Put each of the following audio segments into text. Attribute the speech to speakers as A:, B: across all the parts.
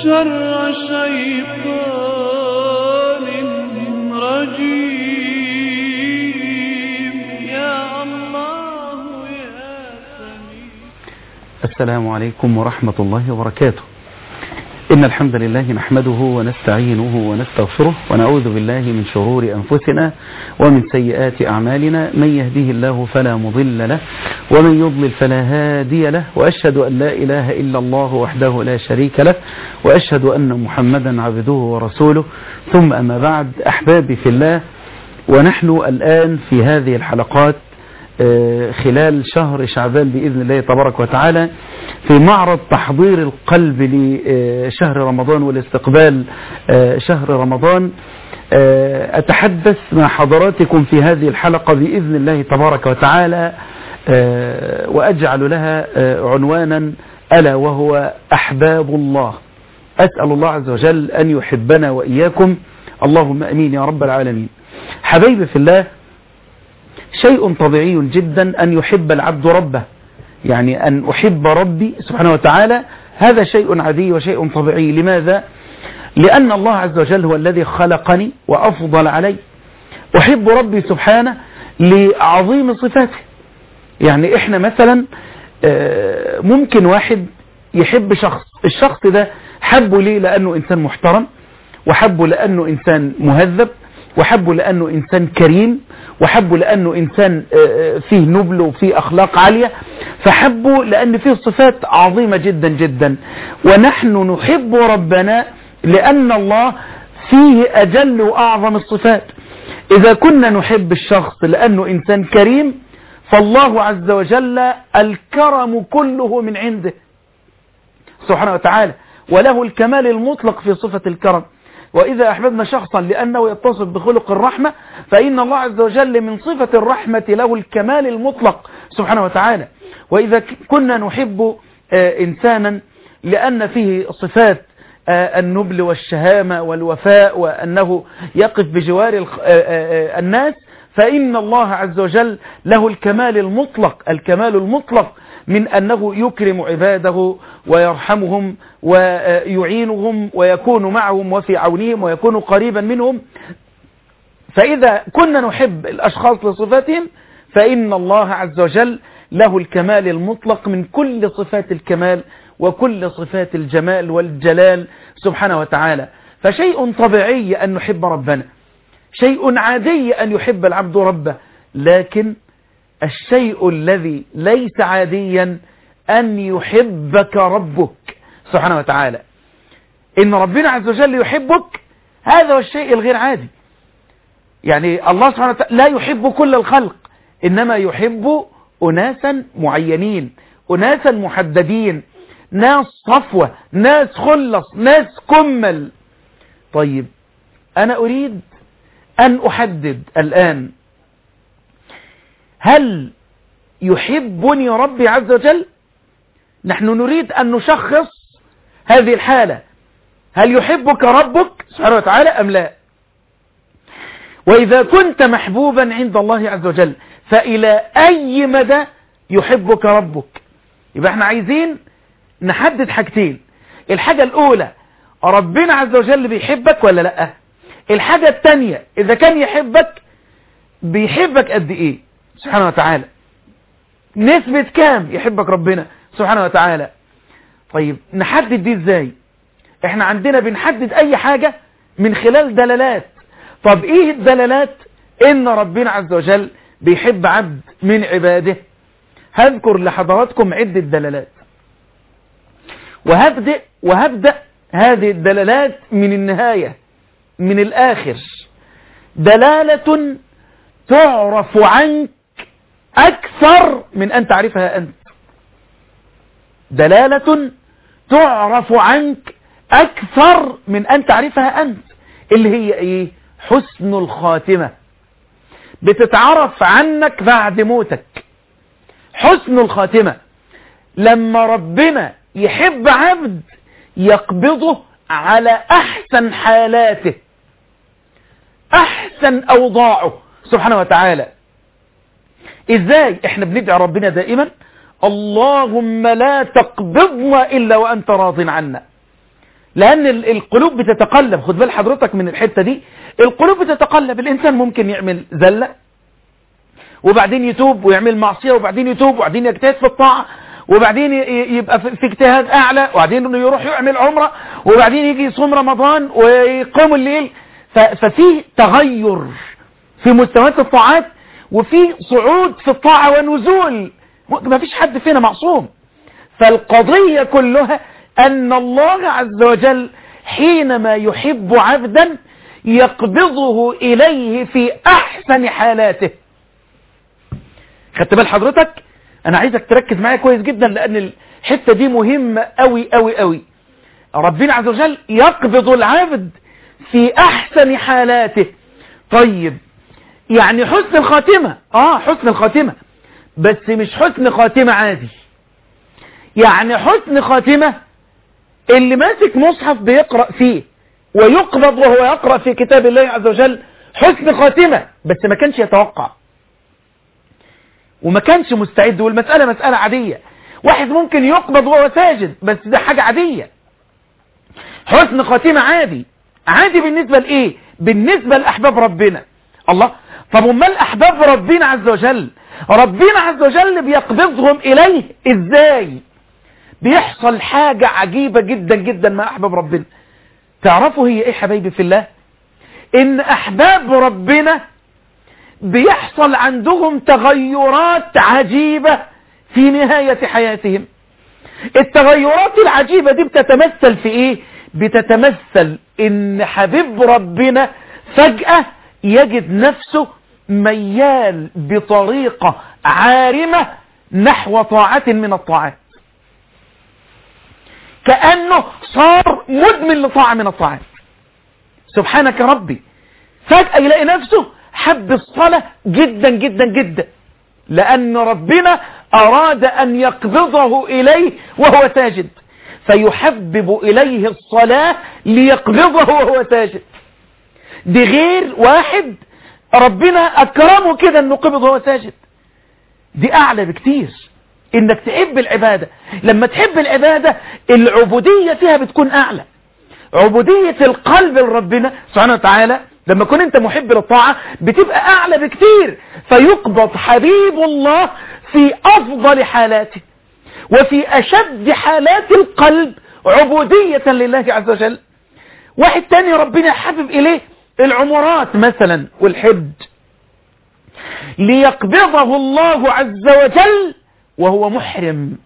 A: شر شيطان رجيم يا الله يا سميع
B: السلام عليكم ورحمة الله وبركاته إن الحمد لله نحمده ونستعينه ونستغفره ونعوذ بالله من شرور أنفسنا ومن سيئات أعمالنا من يهديه الله فلا مضل له ومن يضلل فلا هادي له وأشهد أن لا إله إلا الله وحده لا شريك له وأشهد أن محمدا عبده ورسوله ثم أما بعد أحبابي في الله ونحن الآن في هذه الحلقات خلال شهر شعبان بإذن الله تبارك وتعالى في معرض تحضير القلب لشهر رمضان والاستقبال شهر رمضان أتحدث مع حضراتكم في هذه الحلقة بإذن الله تبارك وتعالى وأجعل لها عنوانا ألا وهو أحباب الله أسأل الله عز وجل أن يحبنا وإياكم اللهم أمين يا رب العالمين حبيبي في الله شيء طبيعي جدا أن يحب العبد ربه يعني أن أحب ربي سبحانه وتعالى هذا شيء عادي وشيء طبيعي لماذا؟ لأن الله عز وجل هو الذي خلقني وأفضل علي أحب ربي سبحانه لعظيم صفاته يعني إحنا مثلا ممكن واحد يحب شخص الشخص ده حبه ليه لأنه إنسان محترم وحبه لأنه إنسان مهذب وحبه لأنه إنسان كريم وحبه لأنه إنسان فيه نبل وفيه أخلاق عالية فحبه لأن فيه صفات عظيمة جدا جدا ونحن نحب ربنا لأن الله فيه أجل وأعظم الصفات إذا كنا نحب الشخص لأنه إنسان كريم فالله عز وجل الكرم كله من عنده سبحانه وتعالى وله الكمال المطلق في صفة الكرم وإذا أحببنا شخصا لأنه يتصف بخلق الرحمة فإن الله عز وجل من صفة الرحمة له الكمال المطلق سبحانه وتعالى وإذا كنا نحب إنسانا لأن فيه صفات النبل والشهامة والوفاء وأنه يقف بجوار الناس فإن الله عز وجل له الكمال المطلق الكمال المطلق من أنه يكرم عباده ويرحمهم ويعينهم ويكون معهم وفي عونهم ويكون قريبا منهم فإذا كنا نحب الأشخاص لصفاتهم فإن الله عز وجل له الكمال المطلق من كل صفات الكمال وكل صفات الجمال والجلال سبحانه وتعالى فشيء طبيعي أن نحب ربنا شيء عادي أن يحب العبد ربه لكن الشيء الذي ليس عاديا أن يحبك ربك سبحانه وتعالى إن ربنا عز وجل يحبك هذا هو الشيء الغير عادي يعني الله سبحانه وتعالى لا يحب كل الخلق إنما يحب أناسا معينين أناسا محددين ناس صفوة ناس خلص ناس كمل طيب أنا أريد أن أحدد الآن هل يحبني ربي عز وجل نحن نريد أن نشخص هذه الحالة هل يحبك ربك سبحانه وتعالى أم لا وإذا كنت محبوبا عند الله عز وجل فإلى أي مدى يحبك ربك يبقى احنا عايزين نحدد حاجتين الحاجة الأولى ربنا عز وجل بيحبك ولا لا الحاجة التانية إذا كان يحبك بيحبك قد إيه سبحانه وتعالى نسبة كام يحبك ربنا سبحانه وتعالى طيب نحدد دي ازاي احنا عندنا بنحدد اي حاجة من خلال دلالات طب ايه الدلالات ان ربنا عز وجل بيحب عبد من عباده هذكر لحضراتكم عدة دلالات وهبدأ, وهبدأ هذه الدلالات من النهاية من الآخر دلالة تعرف عنك أكثر من أن تعرفها أنت دلالة تعرف عنك أكثر من أن تعرفها أنت اللي هي إيه حسن الخاتمة بتتعرف عنك بعد موتك حسن الخاتمة لما ربنا يحب عبد يقبضه على أحسن حالاته أحسن أوضاعه سبحانه وتعالى إزاي إحنا بندعي ربنا دائما اللهم لا تقبضنا إلا وأنت راض عنا لان ال- القلوب بتتقلب خد بال حضرتك من الحتة دي القلوب بتتقلب الانسان ممكن يعمل زلة وبعدين يتوب ويعمل معصية وبعدين يتوب وبعدين يجتهد في الطاعة وبعدين ي- ي- يبقى في في اجتهاد اعلى وبعدين انه يروح يعمل عمرة وبعدين يجي يصوم رمضان ويقوم الليل ف- ففي تغير في مستويات الطاعات وفي صعود في الطاعة ونزول ما فيش حد فينا معصوم فالقضية كلها أن الله عز وجل حينما يحب عبدا يقبضه إليه في أحسن حالاته خدت بال حضرتك أنا عايزك تركز معايا كويس جدا لأن الحتة دي مهمة أوي أوي أوي ربنا عز وجل يقبض العبد في أحسن حالاته طيب يعني حسن الخاتمة آه حسن الخاتمة بس مش حسن خاتمة عادي يعني حسن خاتمة اللي ماسك مصحف بيقرأ فيه ويقبض وهو يقرأ في كتاب الله عز وجل حسن خاتمة بس ما كانش يتوقع وما كانش مستعد والمسألة مسألة عادية واحد ممكن يقبض وهو ساجد بس ده حاجة عادية حسن خاتمة عادي عادي بالنسبة لإيه بالنسبة لأحباب ربنا الله طب امال أحباب ربنا عز وجل ربنا عز وجل بيقبضهم إليه إزاي بيحصل حاجة عجيبة جدا جدا مع أحباب ربنا تعرفوا هي إيه حبايبي في الله إن أحباب ربنا بيحصل عندهم تغيرات عجيبة في نهاية حياتهم التغيرات العجيبة دي بتتمثل في ايه بتتمثل ان حبيب ربنا فجأة يجد نفسه ميال بطريقة عارمة نحو طاعة من الطاعات كأنه صار مدمن لطاعة من الطاعات سبحانك ربي فجأة يلاقي نفسه حب الصلاة جدا جدا جدا لأن ربنا أراد أن يقبضه إليه وهو ساجد فيحبب إليه الصلاة ليقبضه وهو ساجد دي غير واحد ربنا أكرمه كده أنه قبض وهو ساجد دي أعلى بكتير إنك تحب العبادة لما تحب العبادة العبودية فيها بتكون أعلى عبودية القلب لربنا سبحانه وتعالى لما كنت انت محب للطاعة بتبقى اعلى بكتير فيقبض حبيب الله في افضل حالاته وفي اشد حالات القلب عبودية لله عز وجل واحد تاني ربنا حبب اليه العمرات مثلا والحج ليقبضه الله عز وجل وهو محرم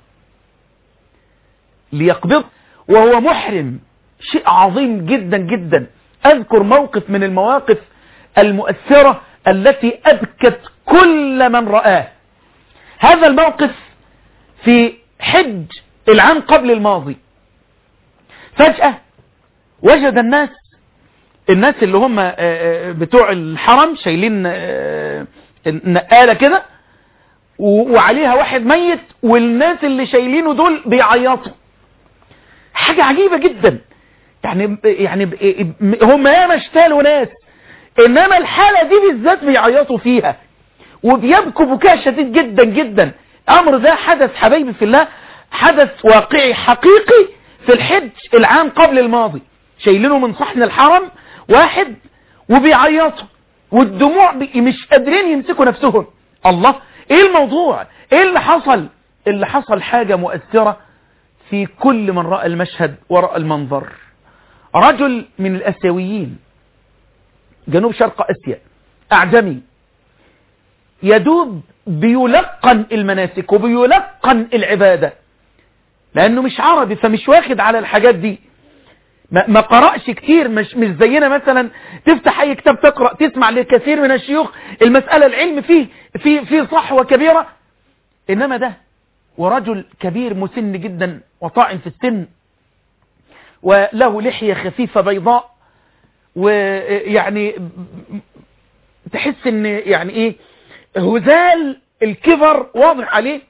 B: ليقبض وهو محرم شيء عظيم جدا جدا أذكر موقف من المواقف المؤثرة التي أبكت كل من رآه هذا الموقف في حج العام قبل الماضي فجأة وجد الناس الناس اللي هم بتوع الحرم شايلين نقالة كده وعليها واحد ميت والناس اللي شايلينه دول بيعيطوا حاجة عجيبة جدا يعني يعني هم ياما اشتالوا ناس انما الحالة دي بالذات بيعيطوا فيها وبيبكوا بكاء شديد جدا جدا امر ده حدث حبايبي في الله حدث واقعي حقيقي في الحج العام قبل الماضي شايلينه من صحن الحرم واحد وبيعيطوا والدموع بي مش قادرين يمسكوا نفسهم الله ايه الموضوع ايه اللي حصل اللي حصل حاجة مؤثرة في كل من رأى المشهد ورأى المنظر رجل من الأسيويين جنوب شرق أسيا أعجمي يدوب بيلقن المناسك وبيلقن العبادة لأنه مش عربي فمش واخد على الحاجات دي ما, ما قرأش كتير مش, مش زينا مثلا تفتح أي كتاب تقرأ تسمع لكثير من الشيوخ المسألة العلم فيه في في صحوة كبيرة إنما ده ورجل كبير مسن جدا وطاعن في السن وله لحية خفيفة بيضاء ويعني تحس ان يعني ايه هزال الكبر واضح عليه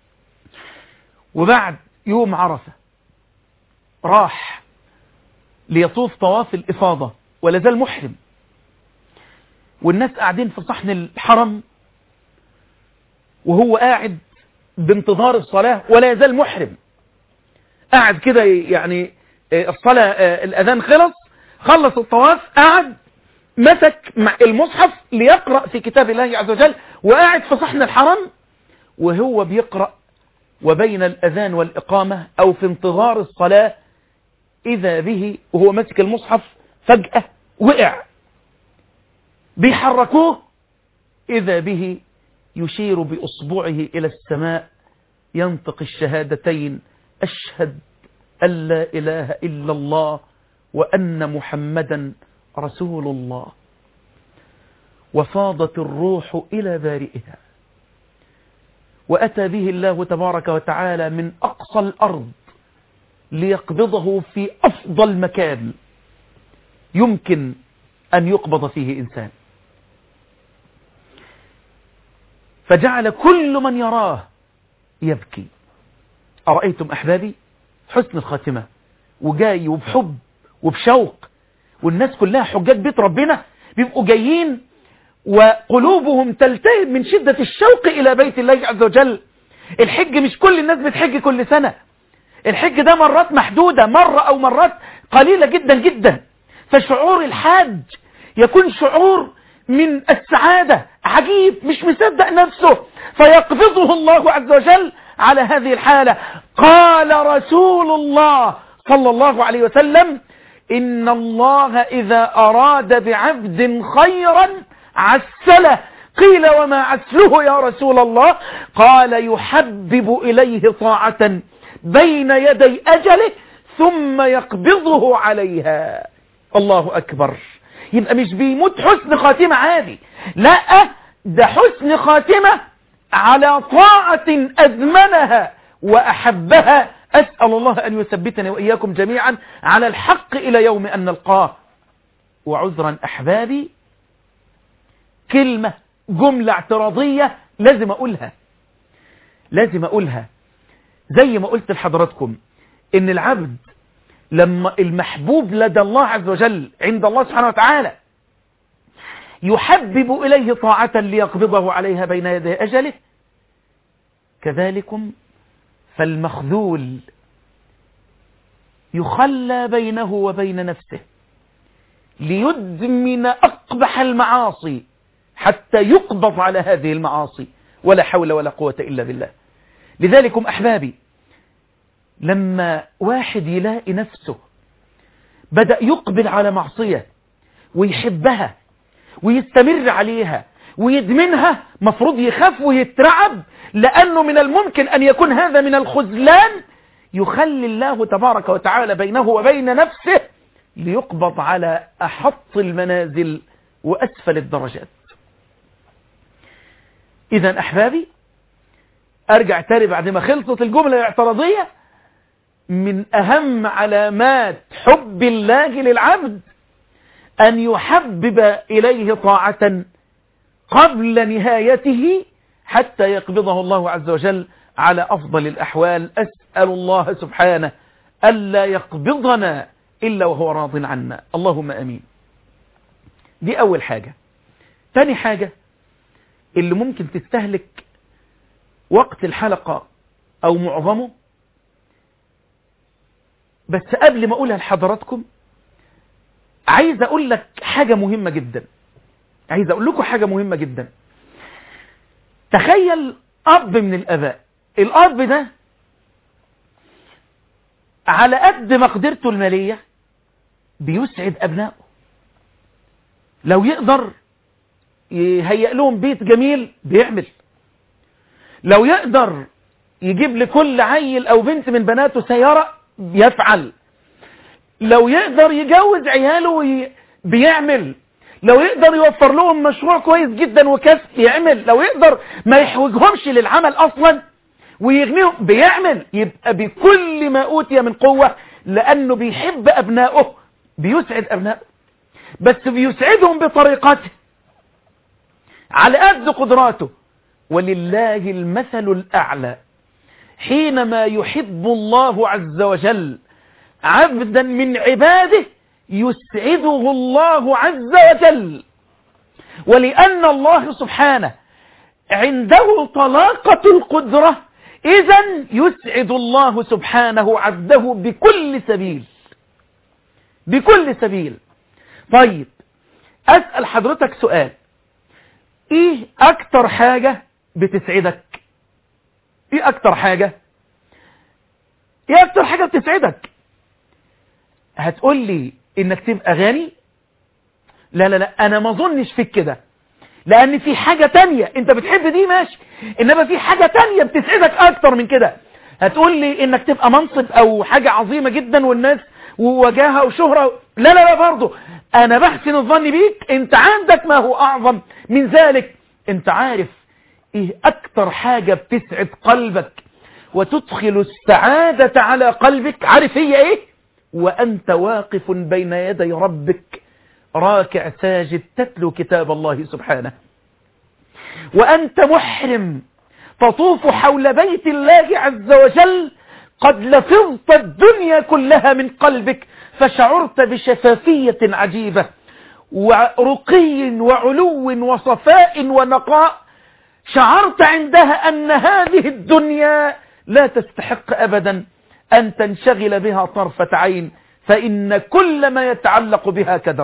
B: وبعد يوم عرفة راح ليطوف طواف الإفاضة ولا زال محرم والناس قاعدين في صحن الحرم وهو قاعد بانتظار الصلاة ولا يزال محرم قاعد كده يعني آه، الصلاة آه، الأذان خلص خلص الطواف قعد مسك مع المصحف ليقرأ في كتاب الله عز وجل وقاعد في صحن الحرم وهو بيقرأ وبين الأذان والإقامة أو في انتظار الصلاة إذا به وهو ماسك المصحف فجأة وقع بيحركوه إذا به يشير بأصبعه إلى السماء ينطق الشهادتين أشهد أن لا إله إلا الله وأن محمدا رسول الله وفاضت الروح إلى بارئها وأتى به الله تبارك وتعالى من أقصى الأرض ليقبضه في أفضل مكان يمكن أن يقبض فيه إنسان فجعل كل من يراه يبكي أرأيتم أحبابي حسن الخاتمة وجاي وبحب وبشوق والناس كلها حجاج بيت ربنا بيبقوا جايين وقلوبهم تلتهب من شدة الشوق إلى بيت الله عز وجل الحج مش كل الناس بتحج كل سنة الحج ده مرات محدودة مرة أو مرات قليلة جدا جدا فشعور الحاج يكون شعور من السعادة عجيب مش مصدق نفسه فيقبضه الله عز وجل على هذه الحالة قال رسول الله صلى الله عليه وسلم إن الله إذا أراد بعبد خيرا عسله قيل وما عسله يا رسول الله قال يحبب إليه طاعة بين يدي أجله ثم يقبضه عليها الله أكبر يبقى مش بيموت حسن خاتمة عادي لا ده حسن خاتمة على طاعة أزمنها وأحبها أسأل الله أن يثبتني وإياكم جميعا على الحق إلى يوم أن نلقاه وعذرا أحبابي كلمة جملة اعتراضية لازم أقولها لازم أقولها زي ما قلت لحضراتكم إن العبد لما المحبوب لدى الله عز وجل عند الله سبحانه وتعالى يحبب إليه طاعة ليقبضه عليها بين يدي أجله كذلكم فالمخذول يخلى بينه وبين نفسه ليدمن أقبح المعاصي حتى يقبض على هذه المعاصي ولا حول ولا قوة إلا بالله لذلكم أحبابي لما واحد يلاقي نفسه بدأ يقبل على معصية ويحبها ويستمر عليها ويدمنها مفروض يخاف ويترعب لأنه من الممكن أن يكون هذا من الخذلان يخلي الله تبارك وتعالى بينه وبين نفسه ليقبض على أحط المنازل وأسفل الدرجات إذا أحبابي أرجع تاني بعد ما خلصت الجملة الاعتراضية من أهم علامات حب الله للعبد أن يحبب إليه طاعة قبل نهايته حتى يقبضه الله عز وجل على أفضل الأحوال أسأل الله سبحانه ألا يقبضنا إلا وهو راض عنا اللهم أمين دي أول حاجة تاني حاجة اللي ممكن تستهلك وقت الحلقة أو معظمه بس قبل ما أقولها لحضراتكم عايز أقول لك حاجة مهمة جدا عايز أقول لكم حاجة مهمة جدا تخيل أب من الأباء الأب ده على قد مقدرته المالية بيسعد أبنائه لو يقدر يهيئ لهم بيت جميل بيعمل لو يقدر يجيب لكل عيل أو بنت من بناته سيارة يفعل لو يقدر يجوز عياله وي... بيعمل لو يقدر يوفر لهم مشروع كويس جدا وكسب يعمل لو يقدر ما يحوجهمش للعمل أصلا ويغنيهم بيعمل يبقى بكل ما أوتي من قوة لأنه بيحب أبنائه بيسعد أبنائه بس بيسعدهم بطريقته على قد قدراته ولله المثل الأعلى حينما يحب الله عز وجل عبدا من عباده يسعده الله عز وجل ولأن الله سبحانه عنده طلاقة القدرة إذا يسعد الله سبحانه عبده بكل سبيل بكل سبيل طيب أسأل حضرتك سؤال ايه اكتر حاجة بتسعدك ايه اكتر حاجة ايه اكتر حاجة بتسعدك هتقول لي انك تبقى غني لا لا لا انا ما اظنش فيك كده لان في حاجة تانية انت بتحب دي ماشي انما في حاجة تانية بتسعدك اكتر من كده هتقول لي انك تبقى منصب او حاجة عظيمة جدا والناس ووجاهة وشهرة لا لا لا برضو انا بحسن الظن بيك انت عندك ما هو اعظم من ذلك انت عارف ايه اكتر حاجة بتسعد قلبك وتدخل السعادة على قلبك عارف هي ايه وانت واقف بين يدي ربك راكع ساجد تتلو كتاب الله سبحانه وأنت محرم تطوف حول بيت الله عز وجل قد لفظت الدنيا كلها من قلبك فشعرت بشفافية عجيبة ورقي وعلو وصفاء ونقاء شعرت عندها أن هذه الدنيا لا تستحق أبدا أن تنشغل بها طرفة عين فإن كل ما يتعلق بها كدر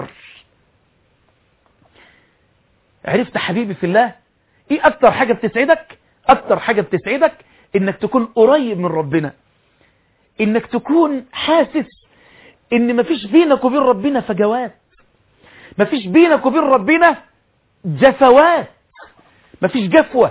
B: عرفت حبيبي في الله ايه اكتر حاجة بتسعدك اكتر حاجة بتسعدك انك تكون قريب من ربنا انك تكون حاسس ان مفيش بينك وبين ربنا فجوات مفيش بينك وبين ربنا جفوات مفيش جفوة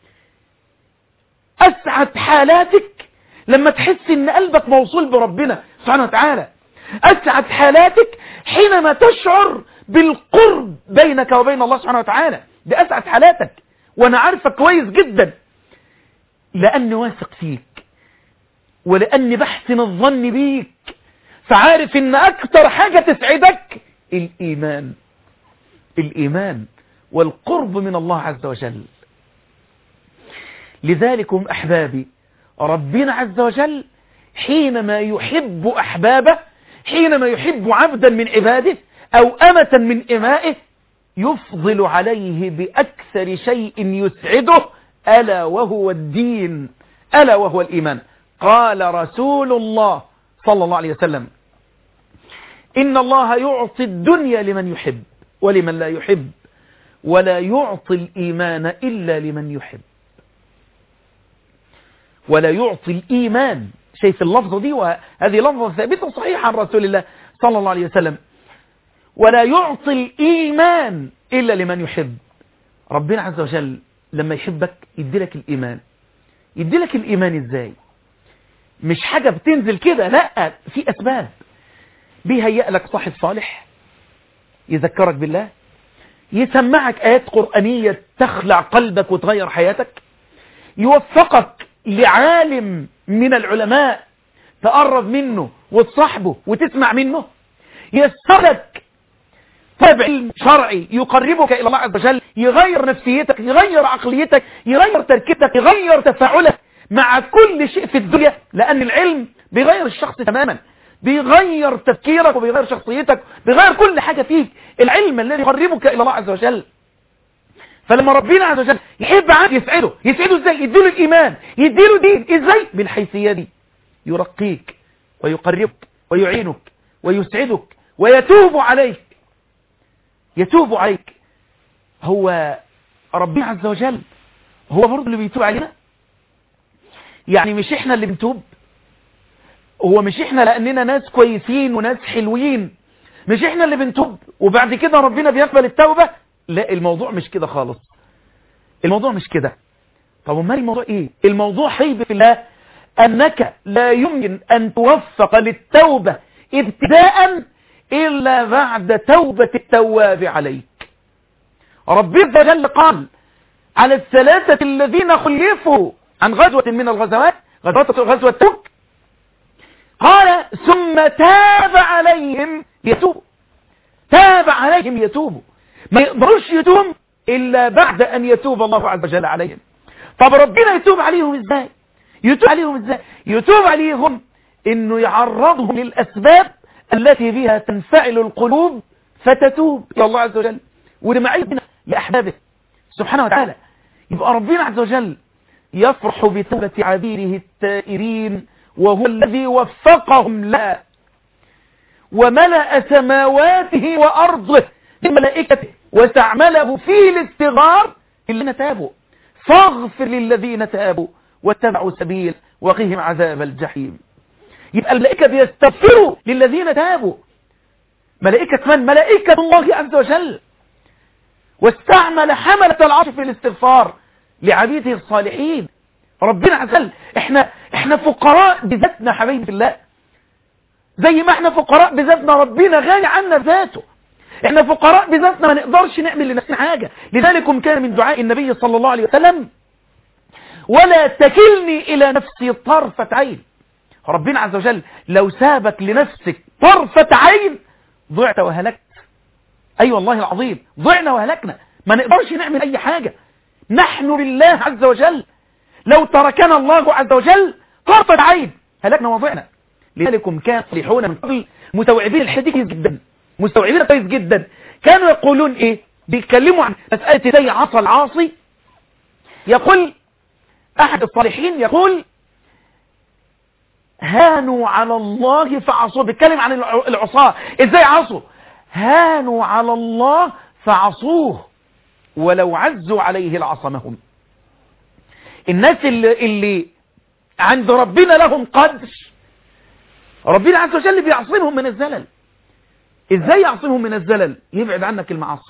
B: اسعد حالاتك لما تحس ان قلبك موصول بربنا سبحانه وتعالى اسعد حالاتك حينما تشعر بالقرب بينك وبين الله سبحانه وتعالى دي أسعد حالاتك وأنا عارفك كويس جدا لأني واثق فيك ولأني بحسن الظن بيك فعارف إن أكتر حاجة تسعدك الإيمان الإيمان والقرب من الله عز وجل لذلكم أحبابي ربنا عز وجل حينما يحب أحبابه حينما يحب عبدا من عباده أو أمة من إمائه يفضل عليه بأكثر شيء يسعده ألا وهو الدين ألا وهو الإيمان قال رسول الله صلى الله عليه وسلم إن الله يعطي الدنيا لمن يحب ولمن لا يحب ولا يعطي الإيمان إلا لمن يحب ولا يعطي الإيمان شايف اللفظة دي وهذه لفظة ثابتة صحيحة عن رسول الله صلى الله عليه وسلم ولا يعطي الإيمان إلا لمن يحب ربنا عز وجل لما يحبك يديلك الإيمان يديلك الإيمان إزاي مش حاجة بتنزل كده لا في أسباب بيهيأ لك صاحب صالح يذكرك بالله يسمعك آيات قرآنية تخلع قلبك وتغير حياتك يوفقك لعالم من العلماء تقرب منه وتصاحبه وتسمع منه يسرك طلب علم شرعي يقربك إلى الله عز وجل يغير نفسيتك يغير عقليتك يغير تركيبتك يغير تفاعلك مع كل شيء في الدنيا لأن العلم بيغير الشخص تماما بيغير تفكيرك وبيغير شخصيتك بيغير كل حاجة فيك العلم الذي يقربك إلى الله عز وجل فلما ربنا عز وجل يحب عبد يسعده يسعده ازاي يديله الإيمان يديله دين ازاي بالحيثية دي يرقيك ويقربك ويعينك ويسعدك ويتوب عليك يتوب عليك هو ربنا عز وجل هو برضه اللي بيتوب علينا يعني مش احنا اللي بنتوب هو مش احنا لاننا ناس كويسين وناس حلوين مش احنا اللي بنتوب وبعد كده ربنا بيقبل التوبة لا الموضوع مش كده خالص الموضوع مش كده طب امال الموضوع ايه الموضوع حيب في الله انك لا يمكن ان توفق للتوبة ابتداء إلا بعد توبة التواب عليك ربي عز وجل قال على الثلاثة الذين خلفوا عن غزوة من الغزوات غزوة غزوة تبوك قال ثم تاب عليهم يتوب تاب عليهم يتوبوا ما يقدروش يتوب إلا بعد أن يتوب الله عز وجل عليهم طب ربنا يتوب عليهم إزاي يتوب عليهم إزاي يتوب عليهم إنه يعرضهم للأسباب التي بها تنفعل القلوب فتتوب إلى الله عز وجل وده معيبنا لأحبابه سبحانه وتعالى يبقى ربنا عز وجل يفرح بتوبة عبيره التائرين وهو الذي وفقهم لا وملأ سماواته وأرضه بملائكته واستعمله في الاستغفار الذين تابوا فاغفر للذين تابوا واتبعوا سبيل وقهم عذاب الجحيم يبقى الملائكة بيستغفروا للذين تابوا ملائكة من؟ ملائكة الله عز وجل واستعمل حملة العرش في الاستغفار لعبيده الصالحين ربنا عز وجل احنا احنا فقراء بذاتنا حبيبي الله زي ما احنا فقراء بذاتنا ربنا غني عنا ذاته احنا فقراء بذاتنا ما نقدرش نعمل لنفسنا حاجة لذلك كان من دعاء النبي صلى الله عليه وسلم ولا تكلني الى نفسي طرفة عين ربنا عز وجل لو سابك لنفسك طرفة عين ضعت وهلكت اي أيوة والله العظيم ضعنا وهلكنا ما نقدرش نعمل اي حاجة نحن لله عز وجل لو تركنا الله عز وجل طرفة عين هلكنا وضعنا لذلك كان صليحون من قبل مستوعبين الحديث جدا مستوعبين كويس جدا كانوا يقولون ايه بيتكلموا عن مسألة زي عصا العاصي يقول احد الصالحين يقول هانوا على الله فعصوا بيتكلم عن العصاة ازاي عصوا هانوا على الله فعصوه ولو عزوا عليه لعصمهم الناس اللي, اللي عند ربنا لهم قدر ربنا عز وجل بيعصمهم من الزلل ازاي يعصمهم من الزلل يبعد عنك المعاصي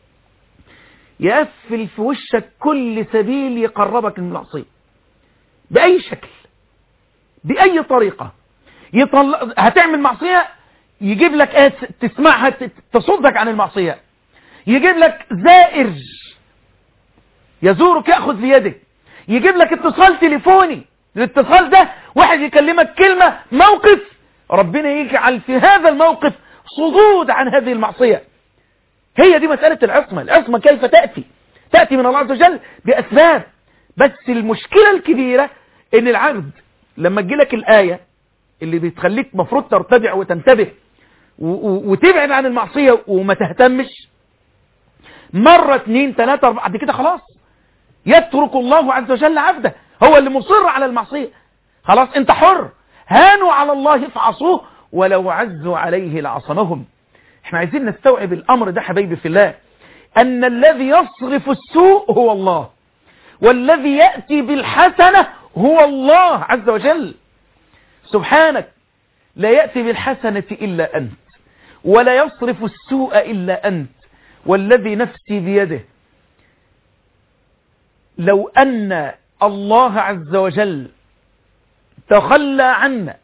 B: يقفل في وشك كل سبيل يقربك من المعصية بأي شكل بأي طريقة يطل... هتعمل معصية يجيب لك آية تسمعها تصدك عن المعصية يجيب لك زائر يزورك يأخذ بيدك يجيب لك اتصال تليفوني الاتصال ده واحد يكلمك كلمة موقف ربنا يجعل في هذا الموقف صدود عن هذه المعصية هي دي مسألة العصمة العصمة كيف تأتي تأتي من الله عز وجل بأسباب بس المشكلة الكبيرة ان العبد لما تجيلك الآية اللي بتخليك مفروض ترتدع وتنتبه وتبعد عن المعصية وما تهتمش مرة اتنين ثلاثة اربعة بعد كده خلاص يترك الله عز وجل عبده هو اللي مصر على المعصية خلاص انت حر هانوا على الله فعصوه ولو عزوا عليه لعصمهم احنا عايزين نستوعب الامر ده حبايبي في الله ان الذي يصرف السوء هو الله والذي يأتي بالحسنة هو الله عز وجل سبحانك لا يأتي بالحسنة إلا أنت ولا يصرف السوء إلا أنت والذي نفسي بيده لو أن الله عز وجل تخلى عنا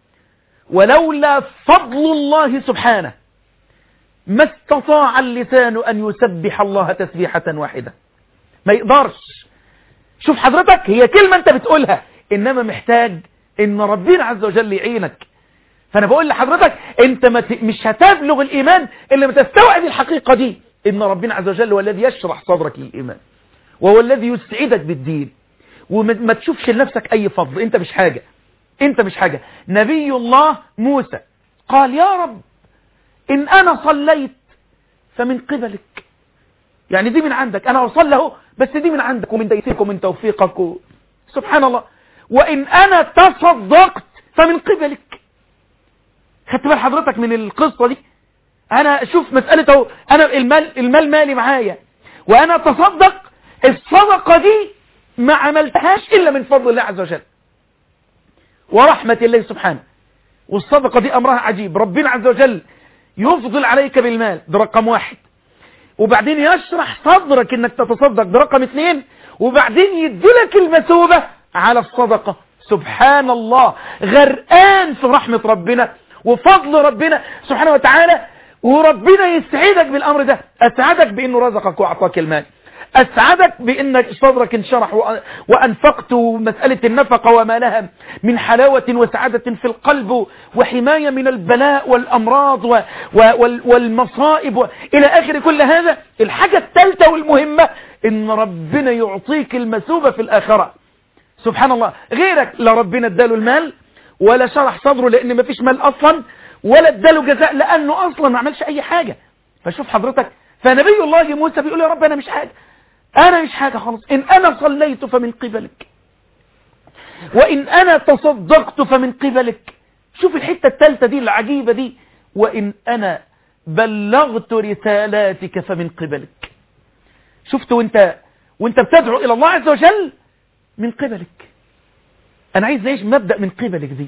B: ولولا فضل الله سبحانه ما استطاع اللسان أن يسبح الله تسبيحة واحدة ما يقدرش شوف حضرتك هي كلمة انت بتقولها انما محتاج ان ربنا عز وجل يعينك فانا بقول لحضرتك انت ما ت... مش هتبلغ الايمان الا ما تستوعب الحقيقة دي ان ربنا عز وجل هو الذي يشرح صدرك للايمان وهو الذي يسعدك بالدين وما تشوفش لنفسك اي فضل انت مش حاجة انت مش حاجة نبي الله موسى قال يا رب ان انا صليت فمن قبلك يعني دي من عندك انا اوصل له بس دي من عندك ومن ديتك ومن توفيقك و... سبحان الله وان انا تصدقت فمن قبلك خدت بال حضرتك من القصة دي انا شوف مسألة اهو انا المال, المال مالي معايا وانا تصدق الصدقة دي ما عملتهاش الا من فضل الله عز وجل ورحمة الله سبحانه والصدقة دي امرها عجيب ربنا عز وجل يفضل عليك بالمال ده رقم واحد وبعدين يشرح صدرك انك تتصدق ده رقم اثنين وبعدين يدلك المثوبة على الصدقة سبحان الله غرقان في رحمة ربنا وفضل ربنا سبحانه وتعالى وربنا يسعدك بالامر ده اسعدك بانه رزقك واعطاك المال أسعدك بأنك صدرك انشرح وأنفقت مسألة النفقة وما لها من حلاوة وسعادة في القلب وحماية من البلاء والأمراض والمصائب إلى آخر كل هذا الحاجة الثالثة والمهمة إن ربنا يعطيك المثوبة في الآخرة سبحان الله غيرك لا ربنا اداله المال ولا شرح صدره لأن ما فيش مال أصلا ولا اداله جزاء لأنه أصلا ما عملش أي حاجة فشوف حضرتك فنبي الله موسى بيقول يا رب أنا مش حاجة أنا مش حاجة خالص إن أنا صليت فمن قبلك وإن أنا تصدقت فمن قبلك شوف الحتة الثالثة دي العجيبة دي وإن أنا بلغت رسالاتك فمن قبلك شفت وانت وانت بتدعو إلى الله عز وجل من قبلك أنا عايز نعيش مبدأ من قبلك دي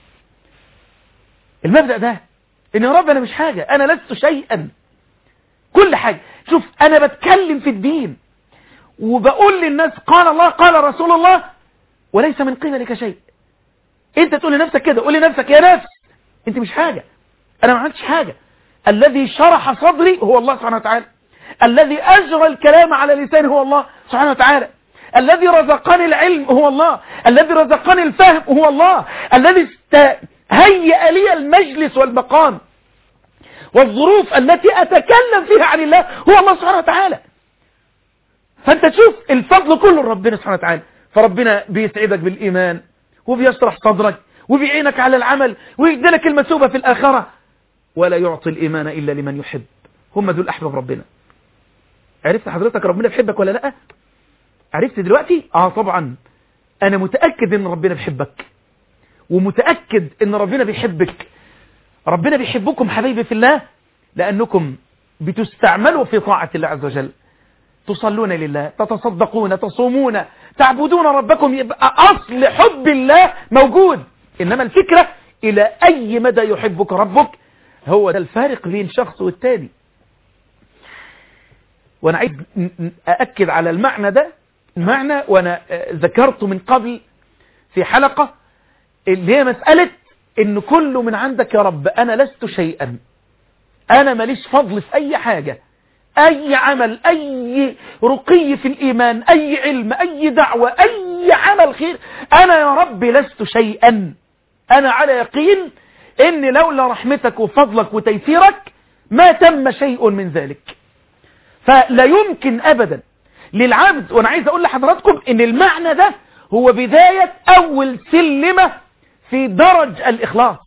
B: المبدأ ده إن يا رب أنا مش حاجة أنا لست شيئا كل حاجة شوف أنا بتكلم في الدين وبقول للناس قال الله قال رسول الله وليس من قبلك شيء انت تقول لنفسك كده قول لنفسك يا نفس انت مش حاجة انا ما عملتش حاجة الذي شرح صدري هو الله سبحانه وتعالى الذي اجرى الكلام على لساني هو الله سبحانه وتعالى الذي رزقني العلم هو الله الذي رزقني الفهم هو الله الذي هيأ لي المجلس والمقام والظروف التي أتكلم فيها عن الله هو الله سبحانه وتعالى فأنت تشوف الفضل كله لربنا سبحانه وتعالى فربنا بيسعدك بالإيمان وبيشرح صدرك وبيعينك على العمل ويدلك المثوبة في الآخرة ولا يعطي الإيمان إلا لمن يحب هم دول أحباب ربنا عرفت حضرتك ربنا بيحبك ولا لا عرفت دلوقتي آه طبعا أنا متأكد إن ربنا بيحبك ومتأكد إن ربنا بيحبك ربنا بيحبكم حبيبي في الله لأنكم بتستعملوا في طاعة الله عز وجل تصلون لله تتصدقون تصومون تعبدون ربكم يبقى أصل حب الله موجود إنما الفكرة إلى أي مدى يحبك ربك هو ده الفارق بين شخص والتاني وأنا عايز أأكد على المعنى ده المعنى وأنا ذكرته من قبل في حلقة اللي هي مسألة إن كله من عندك يا رب أنا لست شيئا أنا ماليش فضل في أي حاجة أي عمل أي رقي في الإيمان أي علم أي دعوة أي عمل خير أنا يا رب لست شيئا أنا على يقين إن لولا رحمتك وفضلك وتيسيرك ما تم شيء من ذلك فلا يمكن أبدا للعبد وأنا عايز أقول لحضراتكم إن المعنى ده هو بداية أول سلمة في درج الإخلاص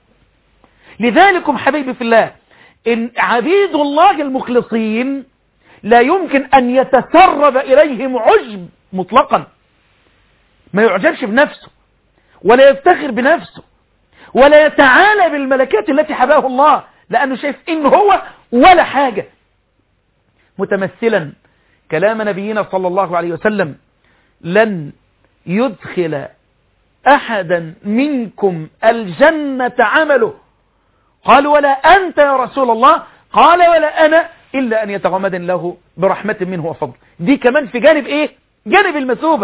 B: لذلكم حبيبي في الله إن عبيد الله المخلصين لا يمكن أن يتسرب إليهم عجب مطلقا ما يعجبش بنفسه ولا يفتخر بنفسه ولا يتعالى بالملكات التي حباه الله لأنه شايف إن هو ولا حاجة متمثلا كلام نبينا صلى الله عليه وسلم لن يدخل أحدا منكم الجنة عمله قال ولا أنت يا رسول الله قال ولا أنا إلا أن يتغمد له برحمة منه وفضل دي كمان في جانب إيه جانب المثوبة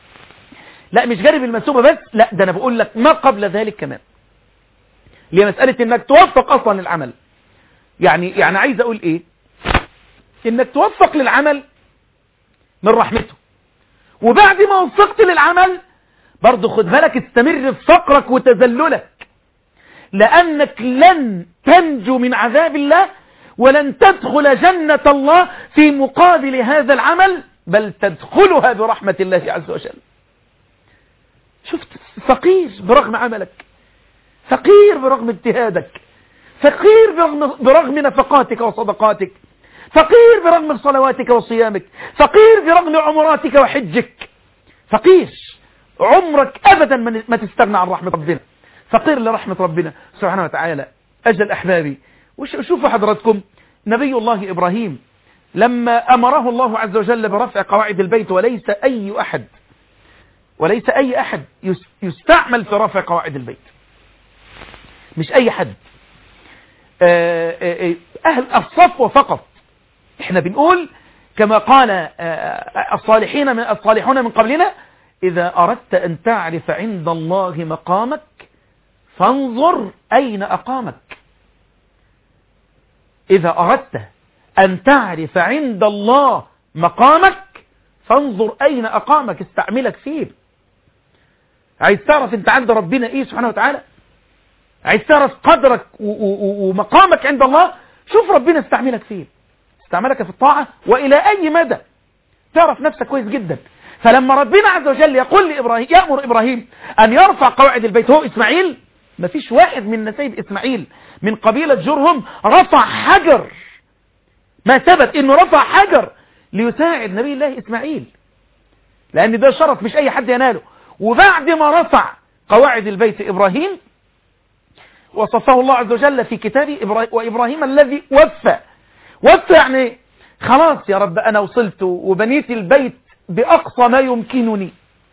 B: لا مش جانب المثوبة بس لا ده أنا بقول لك ما قبل ذلك كمان اللي هي مسألة إنك توفق أصلا للعمل يعني يعني عايز أقول إيه إنك توفق للعمل من رحمته وبعد ما وفقت للعمل برضه خد بالك استمر في فقرك وتذللك لأنك لن تنجو من عذاب الله ولن تدخل جنة الله في مقابل هذا العمل بل تدخلها برحمة الله عز وجل شفت فقير برغم عملك فقير برغم اجتهادك فقير برغم, برغم نفقاتك وصدقاتك فقير برغم صلواتك وصيامك فقير برغم عمراتك وحجك فقير عمرك أبدا ما تستغنى عن رحمة ربنا فقير لرحمة ربنا سبحانه وتعالى أجل أحبابي وشوفوا حضراتكم نبي الله إبراهيم لما أمره الله عز وجل برفع قواعد البيت وليس أي أحد وليس أي أحد يستعمل في رفع قواعد البيت مش أي حد أهل الصفوة فقط احنا بنقول كما قال الصالحين من الصالحون من قبلنا إذا أردت أن تعرف عند الله مقامك فانظر أين أقامك إذا أردت أن تعرف عند الله مقامك فانظر أين أقامك استعملك فيه عايز تعرف أنت عند ربنا إيه سبحانه وتعالى عايز تعرف قدرك ومقامك عند الله شوف ربنا استعملك فيه استعملك في الطاعة وإلى أي مدى تعرف نفسك كويس جدا فلما ربنا عز وجل يقول لإبراهيم يأمر إبراهيم أن يرفع قواعد البيت هو إسماعيل ما فيش واحد من نسيب إسماعيل من قبيلة جرهم رفع حجر ما ثبت إنه رفع حجر ليساعد نبي الله إسماعيل لأن ده شرف مش أي حد يناله وبعد ما رفع قواعد البيت إبراهيم وصفه الله عز وجل في كتابه إبرا- وإبراهيم الذي وفى وفى يعني خلاص يا رب أنا وصلت وبنيت البيت بأقصى ما يمكنني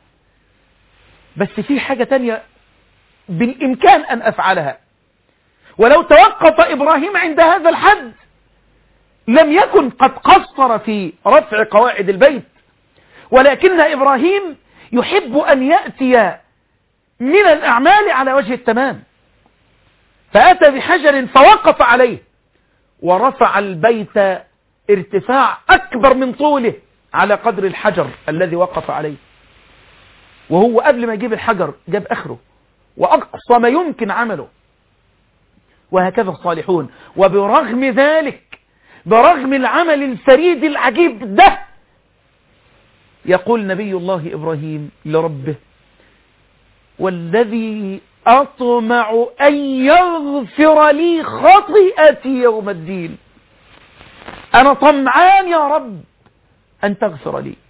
B: بس في حاجة تانية بالإمكان أن أفعلها ولو توقف إبراهيم عند هذا الحد لم يكن قد قصر في رفع قواعد البيت ولكن إبراهيم يحب أن يأتي من الأعمال على وجه التمام فأتى بحجر فوقف عليه ورفع البيت ارتفاع أكبر من طوله على قدر الحجر الذي وقف عليه وهو قبل ما يجيب الحجر جاب آخره وأقصى ما يمكن عمله وهكذا الصالحون وبرغم ذلك برغم العمل الفريد العجيب ده يقول نبي الله إبراهيم لربه والذي أطمع أن يغفر لي خطيئتي يوم الدين أنا طمعان يا رب أن تغفر لي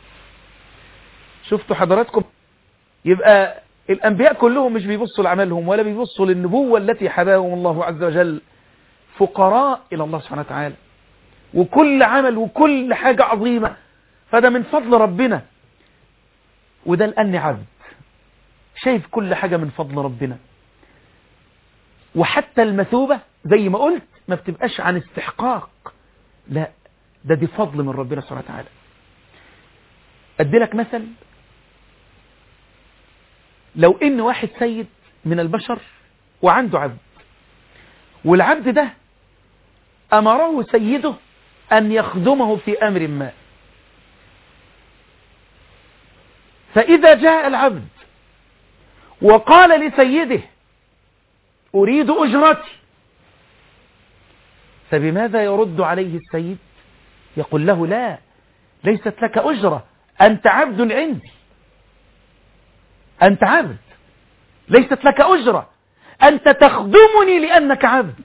B: شفتوا حضراتكم يبقى الأنبياء كلهم مش بيبصوا لعملهم ولا بيبصوا للنبوة التي حباهم الله عز وجل فقراء إلى الله سبحانه وتعالى وكل عمل وكل حاجة عظيمة فده من فضل ربنا وده لأني عبد شايف كل حاجة من فضل ربنا وحتى المثوبة زي ما قلت ما بتبقاش عن استحقاق لا ده دي فضل من ربنا سبحانه وتعالى أدي لك مثل لو إن واحد سيد من البشر وعنده عبد والعبد ده أمره سيده أن يخدمه في أمر ما فإذا جاء العبد وقال لسيده أريد أجرتي فبماذا يرد عليه السيد يقول له لا ليست لك أجرة أنت عبد عندي أنت عبد ليست لك أجرة أنت تخدمني لأنك عبد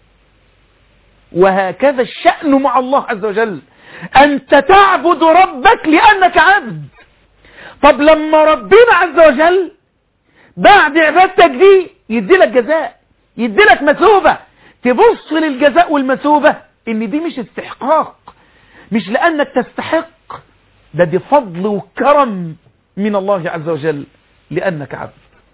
B: وهكذا الشأن مع الله عز وجل أنت تعبد ربك لأنك عبد طب لما ربنا عز وجل بعد عبادتك دي يدي لك جزاء يدي لك مثوبة تبص للجزاء والمثوبة ان دي مش استحقاق مش لأنك تستحق ده دي فضل وكرم من الله عز وجل لأنك عبد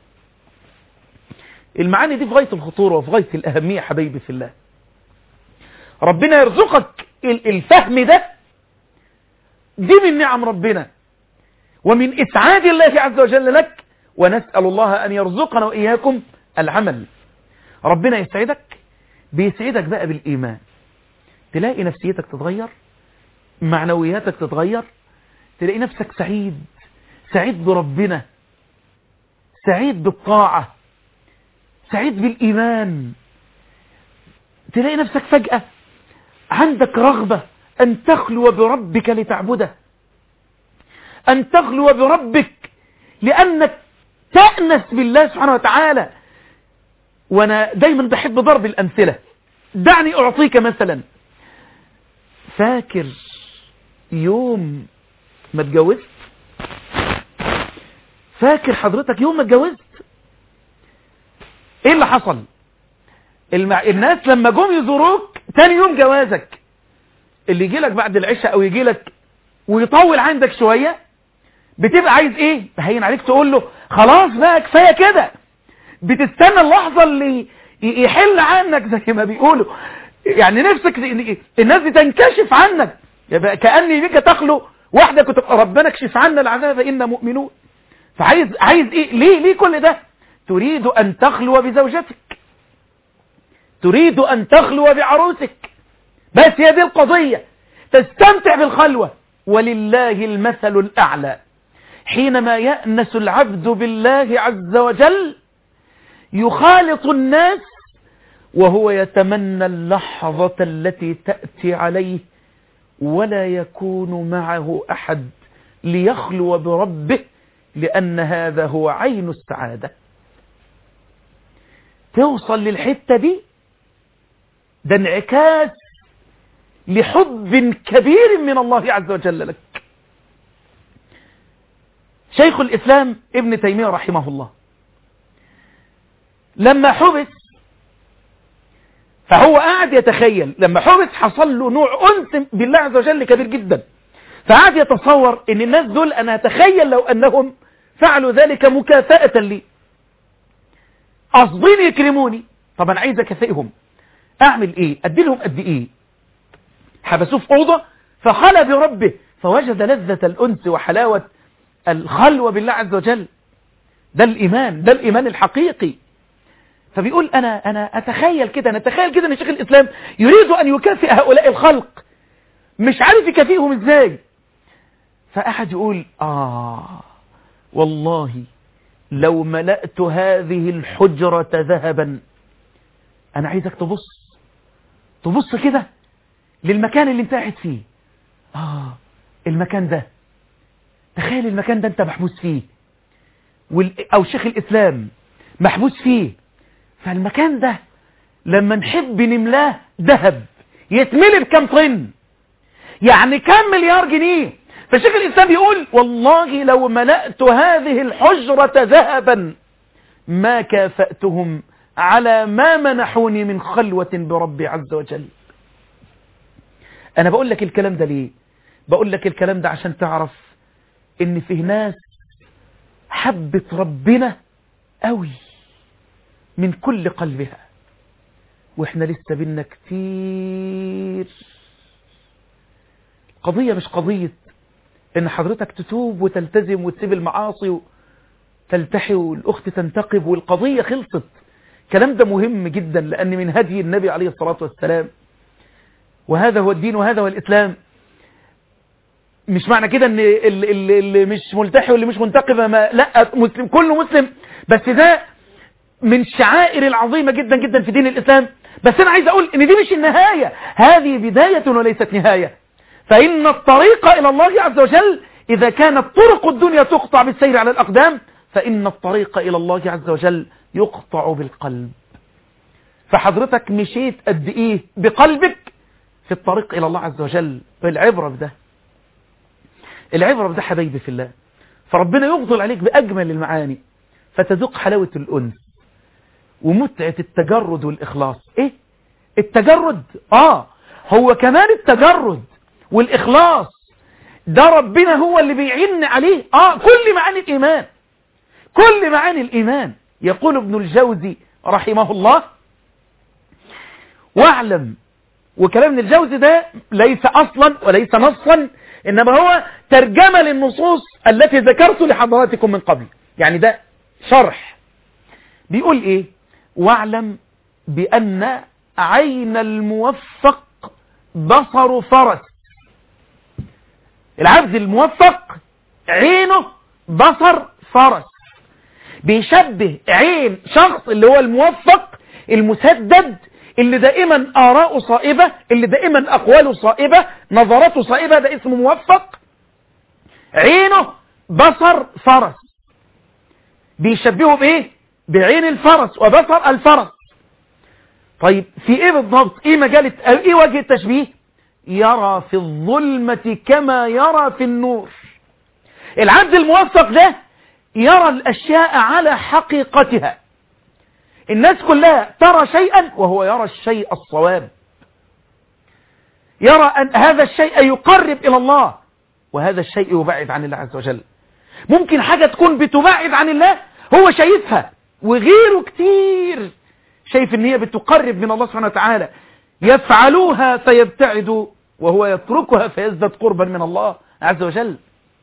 B: المعاني دي في غاية الخطورة وفي غاية الأهمية حبيبي في الله ربنا يرزقك الفهم ده دي من نعم ربنا ومن إسعاد الله عز وجل لك ونسأل الله أن يرزقنا وإياكم العمل ربنا يسعدك بيسعدك بقى بالإيمان تلاقي نفسيتك تتغير معنوياتك تتغير تلاقي نفسك سعيد سعيد بربنا سعيد بالطاعة سعيد بالإيمان تلاقي نفسك فجأة عندك رغبة أن تخلو بربك لتعبده أن تخلو بربك لأنك تأنس بالله سبحانه وتعالى وأنا دايما بحب ضرب الأمثلة دعني أعطيك مثلا فاكر يوم ما اتجوزت فاكر حضرتك يوم ما اتجوزت ايه اللي حصل المع... الناس لما جم يزوروك تاني يوم جوازك اللي يجي لك بعد العشاء او يجي لك ويطول عندك شوية بتبقى عايز ايه هين عليك تقول له خلاص بقى كفاية كده بتستنى اللحظة اللي يحل عنك زي ما بيقولوا يعني نفسك الناس دي تنكشف عنك يبقى كأني بك تخلو واحدة كنت ربنا اكشف عنا العذاب إنا مؤمنون فعايز عايز ايه ليه ليه كل ده تريد أن تخلو بزوجتك تريد أن تخلو بعروسك بس هي دي القضية تستمتع بالخلوة ولله المثل الأعلى حينما يأنس العبد بالله عز وجل يخالط الناس وهو يتمنى اللحظة التي تأتي عليه ولا يكون معه أحد ليخلو بربه لأن هذا هو عين السعادة توصل للحتة دي ده انعكاس لحب كبير من الله عز وجل لك شيخ الإسلام ابن تيمية رحمه الله لما حبس فهو قاعد يتخيل لما حبس حصل له نوع أنس بالله عز وجل كبير جدا فقعد يتصور ان الناس دول انا اتخيل لو انهم فعلوا ذلك مكافأة لي قاصدين يكرموني طب انا عايز اكافئهم اعمل ايه ادي لهم قد ايه حبسوه في اوضه فخلى بربه فوجد لذة الانس وحلاوة الخلوة بالله عز وجل ده الايمان ده الايمان الحقيقي فبيقول انا انا اتخيل كده انا اتخيل كده ان شيخ الاسلام يريد ان يكافئ هؤلاء الخلق مش عارف يكافئهم ازاي فأحد يقول آه والله لو ملأت هذه الحجرة ذهبا أنا عايزك تبص تبص كده للمكان اللي انت قاعد فيه آه المكان ده تخيل المكان ده انت محبوس فيه وال... أو شيخ الإسلام محبوس فيه فالمكان ده لما نحب نملاه ذهب يتملي بكم طن يعني كم مليار جنيه فشيخ الإسلام يقول والله لو ملأت هذه الحجرة ذهبا ما كافأتهم على ما منحوني من خلوة بربي عز وجل أنا بقول لك الكلام ده ليه بقول لك الكلام ده عشان تعرف إن فيه ناس حبت ربنا قوي من كل قلبها وإحنا لسه بينا كتير قضية مش قضية ان حضرتك تتوب وتلتزم وتسيب المعاصي وتلتحي والاخت تنتقب والقضية خلصت الكلام ده مهم جدا لان من هدي النبي عليه الصلاة والسلام وهذا هو الدين وهذا هو الاسلام مش معنى كده ان اللي, اللي, اللي مش ملتحي واللي مش منتقب ما لا مسلم كله مسلم بس ده من الشعائر العظيمة جدا جدا في دين الاسلام بس انا عايز اقول ان دي مش النهاية هذه بداية وليست نهاية فإن الطريق إلى الله عز وجل إذا كانت طرق الدنيا تقطع بالسير على الأقدام فإن الطريق إلى الله عز وجل يقطع بالقلب فحضرتك مشيت قد إيه بقلبك في الطريق إلى الله عز وجل العبرة بده العبرة بده حبيبي في الله فربنا يفضل عليك بأجمل المعاني فتذوق حلاوة الأنس ومتعة التجرد والإخلاص إيه التجرد آه هو كمان التجرد والإخلاص ده ربنا هو اللي بيعين عليه آه كل معاني الإيمان كل معاني الإيمان يقول ابن الجوزي رحمه الله واعلم وكلام ابن الجوزي ده ليس أصلا وليس نصا إنما هو ترجمة للنصوص التي ذكرت لحضراتكم من قبل يعني ده شرح بيقول إيه واعلم بأن عين الموفق بصر فرس العبد الموفق عينه بصر فرس بيشبه عين شخص اللي هو الموفق المسدد اللي دائما آراءه صائبة اللي دائما أقواله صائبة نظراته صائبة ده اسمه موفق عينه بصر فرس بيشبهه بإيه بعين الفرس وبصر الفرس طيب في ايه بالضبط ايه مجال ايه وجه التشبيه يرى في الظلمة كما يرى في النور العبد الموفق ده يرى الأشياء على حقيقتها الناس كلها ترى شيئا وهو يرى الشيء الصواب يرى أن هذا الشيء يقرب إلى الله وهذا الشيء يبعد عن الله عز وجل ممكن حاجة تكون بتبعد عن الله هو شايفها وغيره كتير شايف ان هي بتقرب من الله سبحانه وتعالى يفعلوها فيبتعدوا وهو يتركها فيزداد قربا من الله عز وجل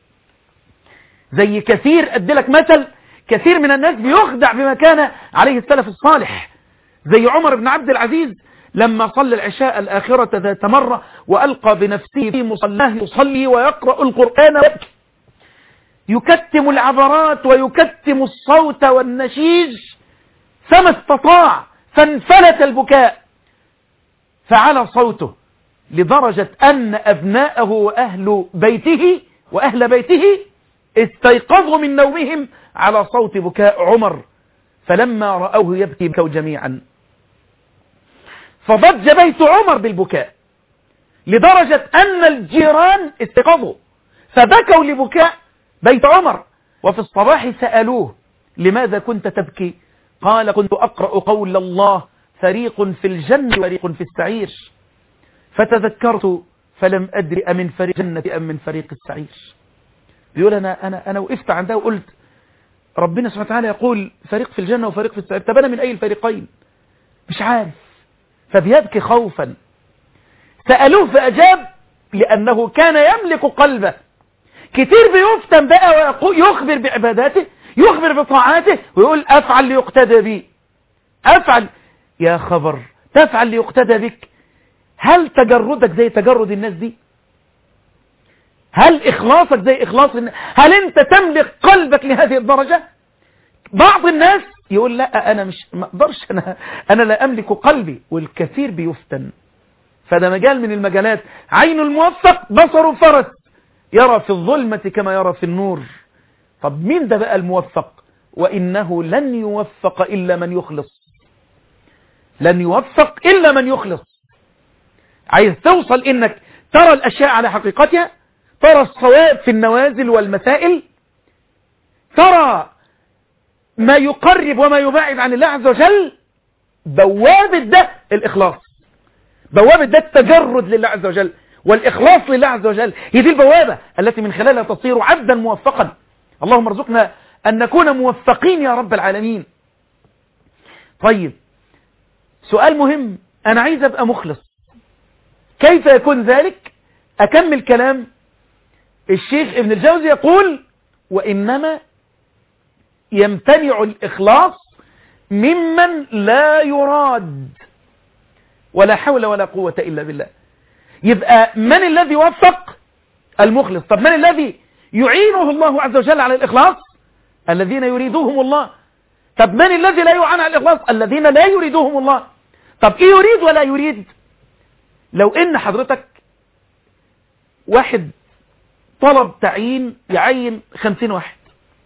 B: زي كثير أدلك مثل كثير من الناس بيخدع بما كان عليه السلف الصالح زي عمر بن عبد العزيز لما صلى العشاء الآخرة ذات مرة وألقى بنفسه في مصلاه يصلي ويقرأ القرآن ويبكي يكتم العبرات ويكتم الصوت والنشيج فما استطاع فانفلت البكاء فعلى صوته لدرجة أن أبناءه وأهل بيته وأهل بيته استيقظوا من نومهم على صوت بكاء عمر فلما رأوه يبكي بكوا جميعا فضج بيت عمر بالبكاء لدرجة أن الجيران استيقظوا فبكوا لبكاء بيت عمر وفي الصباح سألوه لماذا كنت تبكي قال كنت أقرأ قول الله فريق في الجنة وفريق في السعير فتذكرت فلم أدري أمن فريق الجنة أم من فريق السعير بيقول أنا, أنا, أنا وقفت عندها وقلت ربنا سبحانه وتعالى يقول فريق في الجنة وفريق في السعير طب أنا من أي الفريقين مش عارف فبيبكي خوفا سألوه فأجاب لأنه كان يملك قلبه كتير بيفتن بقى ويخبر بعباداته يخبر بطاعاته ويقول أفعل ليقتدى بي أفعل يا خبر تفعل ليقتدى بك هل تجردك زي تجرد الناس دي هل إخلاصك زي إخلاص الناس هل أنت تملك قلبك لهذه الدرجة بعض الناس يقول لا أنا مش ما أقدرش أنا, أنا لا أملك قلبي والكثير بيفتن فده مجال من المجالات عين الموفق بصر فرس يرى في الظلمة كما يرى في النور طب مين ده بقى الموفق وإنه لن يوفق إلا من يخلص لن يوفق إلا من يخلص عايز توصل إنك ترى الأشياء على حقيقتها ترى الصواب في النوازل والمسائل ترى ما يقرب وما يبعد عن الله عز وجل بوابة ده الإخلاص بوابة ده التجرد لله عز وجل والإخلاص لله عز وجل هي دي البوابة التي من خلالها تصير عبدا موفقا اللهم ارزقنا أن نكون موفقين يا رب العالمين طيب سؤال مهم أنا عايز أبقى مخلص كيف يكون ذلك أكمل كلام الشيخ ابن الجوزي يقول وإنما يمتنع الإخلاص ممن لا يراد ولا حول ولا قوة إلا بالله يبقى من الذي وفق المخلص طب من الذي يعينه الله عز وجل على الإخلاص الذين يريدوهم الله طب من الذي لا يعان على الإخلاص الذين لا يريدوهم الله طب إيه يريد ولا يريد لو إن حضرتك واحد طلب تعيين يعين خمسين واحد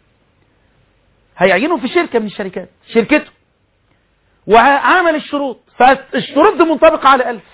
B: هيعينه في شركة من الشركات شركته وعمل الشروط فالشروط دي منطبقة على ألف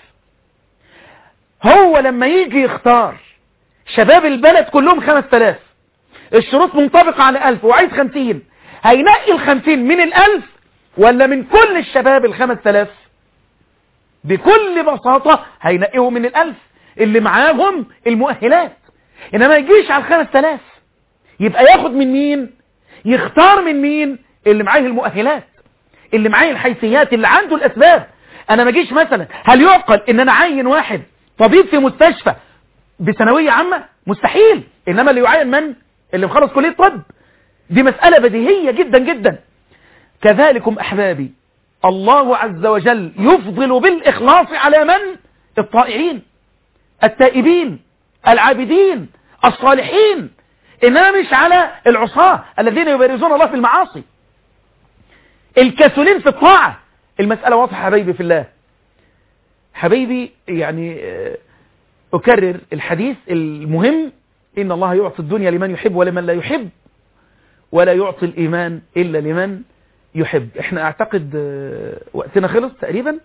B: هو لما يجي يختار شباب البلد كلهم خمس تلاف الشروط منطبقة على ألف وعايز خمسين هينقي الخمسين من الألف ولا من كل الشباب الخمس تلاف بكل بساطة هينقيه من الألف اللي معاهم المؤهلات إنما يجيش على الخمس تلاف يبقى ياخد من مين يختار من مين اللي معاه المؤهلات اللي معاه الحيثيات اللي عنده الأسباب أنا ما جيش مثلا هل يعقل إن أنا عين واحد طبيب في مستشفى بثانوية عامة مستحيل إنما اللي يعين من اللي مخلص كلية طب دي مسألة بديهية جدا جدا كذلكم أحبابي الله عز وجل يفضل بالإخلاص على من الطائعين التائبين العابدين الصالحين إنما مش على العصاة الذين يبارزون الله في المعاصي الكسولين في الطاعة المسألة واضحة حبيبي في الله حبيبي يعني أكرر الحديث المهم إن الله يعطي الدنيا لمن يحب ولمن لا يحب ولا يعطي الإيمان إلا لمن يحب احنا اعتقد وقتنا خلص تقريبا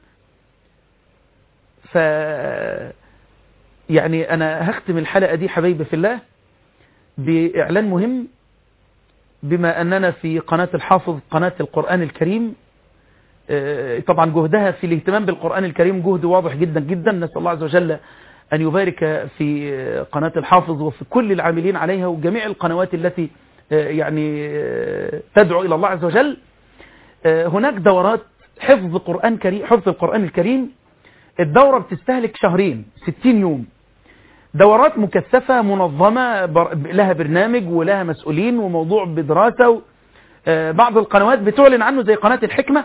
B: ف يعني انا هختم الحلقة دي حبايبي في الله باعلان مهم بما اننا في قناة الحافظ قناة القرآن الكريم طبعا جهدها في الاهتمام بالقرآن الكريم جهد واضح جدا جدا نسأل الله عز وجل أن يبارك في قناة الحافظ وفي كل العاملين عليها وجميع القنوات التي يعني تدعو إلى الله عز وجل هناك دورات حفظ قرآن كريم حفظ القرآن الكريم الدورة بتستهلك شهرين 60 يوم دورات مكثفة منظمة لها برنامج ولها مسؤولين وموضوع بدراسة بعض القنوات بتعلن عنه زي قناة الحكمة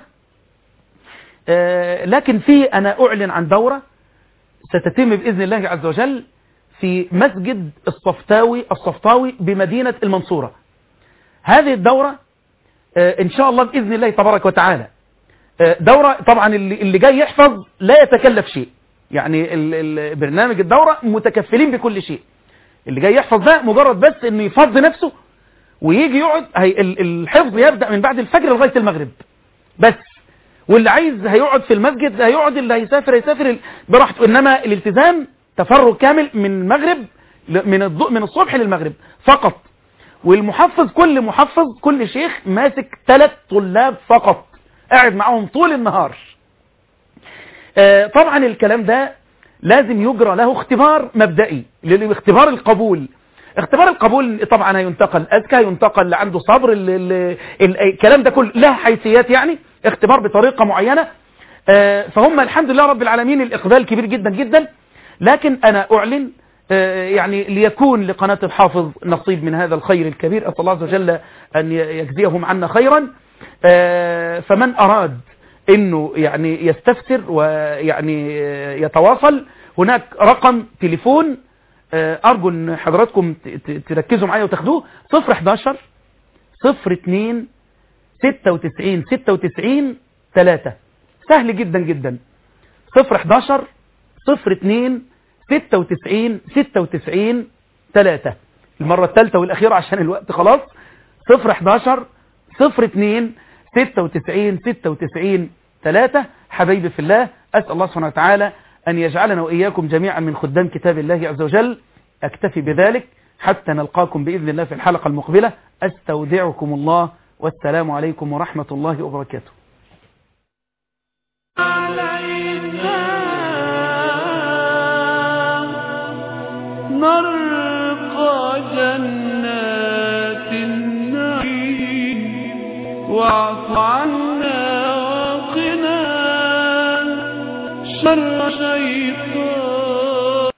B: لكن في أنا أعلن عن دورة ستتم بإذن الله عز وجل في مسجد الصفتاوي الصفتاوي بمدينة المنصورة هذه الدورة إن شاء الله بإذن الله تبارك وتعالى دورة طبعا اللي, اللي جاي يحفظ لا يتكلف شيء يعني برنامج الدورة متكفلين بكل شيء اللي جاي يحفظ ده مجرد بس انه يفضي نفسه ويجي يقعد هي الحفظ يبدأ من بعد الفجر لغاية المغرب بس واللي عايز هيقعد في المسجد هيقعد اللي هيسافر هيسافر براحته انما الالتزام تفرغ كامل من المغرب من الضوء من الصبح للمغرب فقط والمحفظ كل محفظ كل شيخ ماسك ثلاث طلاب فقط قاعد معاهم طول النهار آه، طبعا الكلام ده لازم يجرى له اختبار مبدئي اللي هو اختبار القبول اختبار القبول طبعا هينتقل اذكى هينتقل لعنده صبر ال- ال- ال- الكلام ده كله له حيثيات يعني اختبار بطريقة معينة آه، فهم الحمد لله رب العالمين الاقبال كبير جدا جدا لكن انا اعلن آه، يعني ليكون لقناة الحافظ نصيب من هذا الخير الكبير أسأل الله عز وجل أن ي- يجزيهم عنا خيرا آه، فمن أراد أنه يعني يستفسر ويعني آه، يتواصل هناك رقم تليفون آه، أرجو أن حضراتكم ت- ت- تركزوا معايا وتاخدوه 011 02 96 96 3 سهل جدا جدا 011 02 96 96 3 المرة الثالثة والأخيرة عشان الوقت خلاص 011 02 96 96 3 حبايبي في الله أسأل الله سبحانه وتعالى أن يجعلنا وإياكم جميعا من خدام كتاب الله عز وجل أكتفي بذلك حتى نلقاكم بإذن الله في الحلقة المقبلة أستودعكم الله والسلام عليكم ورحمة الله وبركاته
A: نرقى جنات النعيم واعف عنا وقنا شر